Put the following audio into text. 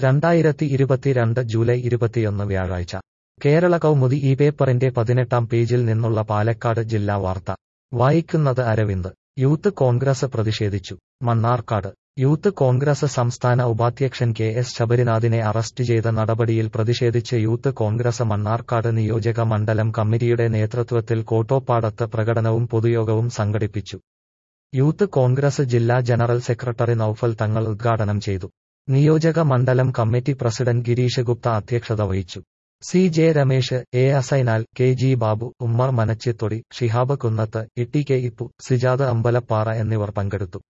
രണ്ടായിരത്തി ഇരുപത്തിരണ്ട് ജൂലൈ ഇരുപത്തിയൊന്ന് വ്യാഴാഴ്ച കേരള കൗമുദി ഈ പേപ്പറിന്റെ പതിനെട്ടാം പേജിൽ നിന്നുള്ള പാലക്കാട് ജില്ലാ വാർത്ത വായിക്കുന്നത് അരവിന്ദ് യൂത്ത് കോൺഗ്രസ് പ്രതിഷേധിച്ചു മണ്ണാർക്കാട് യൂത്ത് കോൺഗ്രസ് സംസ്ഥാന ഉപാധ്യക്ഷൻ കെ എസ് ശബരിനാഥിനെ അറസ്റ്റ് ചെയ്ത നടപടിയിൽ പ്രതിഷേധിച്ച് യൂത്ത് കോൺഗ്രസ് മണ്ണാർക്കാട് നിയോജക മണ്ഡലം കമ്മിറ്റിയുടെ നേതൃത്വത്തിൽ കോട്ടോപ്പാടത്ത് പ്രകടനവും പൊതുയോഗവും സംഘടിപ്പിച്ചു യൂത്ത് കോൺഗ്രസ് ജില്ലാ ജനറൽ സെക്രട്ടറി നൌഫൽ തങ്ങൾ ഉദ്ഘാടനം ചെയ്തു നിയോജക മണ്ഡലം കമ്മിറ്റി പ്രസിഡന്റ് ഗിരീഷ് ഗുപ്ത അധ്യക്ഷത വഹിച്ചു C J Ramesh A Asainar K G Babu Ummer Manachithodi Shihab Kunnath Itty K Ippu Sijad Ambalappara എന്നിവർ പങ്കെടുത്തു